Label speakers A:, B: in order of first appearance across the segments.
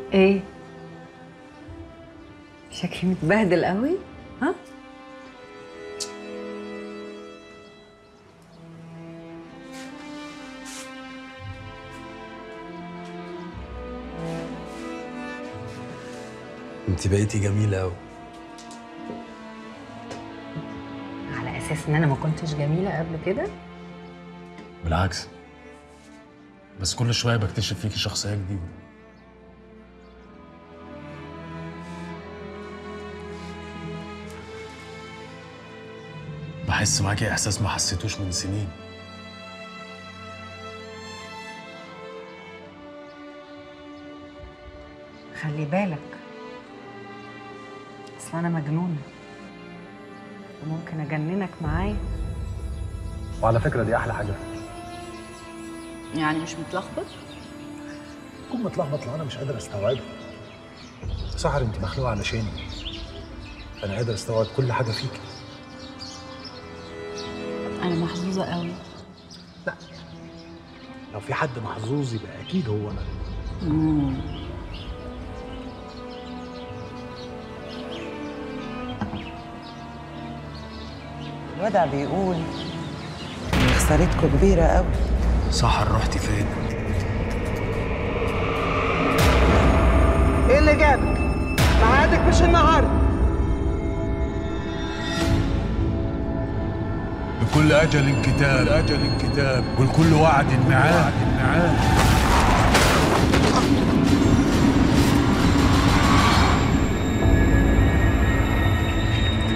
A: ايه شكلي متبهدل قوي ها
B: انت بقيتي جميله قوي
A: على اساس ان انا ما كنتش جميله قبل كده
C: بالعكس بس كل شويه بكتشف فيكي شخصيه جديده بحس معاكي احساس ما حسيتوش من سنين
A: خلي بالك اصل انا مجنونه وممكن اجننك معايا
B: وعلى فكره دي احلى حاجه
D: يعني مش متلخبط
B: كل ما اتلخبط لو انا مش قادر استوعبه سحر انت مخلوقه علشاني انا قادر استوعب كل حاجه فيكي
D: انا محظوظه قوي
B: لو في حد محظوظ يبقى اكيد هو انا
E: الودع بيقول إن خسارتكم كبيرة قوي
C: سحر رحتي فين
E: ايه اللي جابك؟ ميعادك مش النهارده
C: لكل اجل كتاب اجل كتاب ولكل وعد ميعاد ميعاد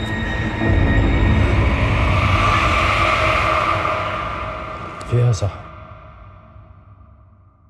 C: فيها صح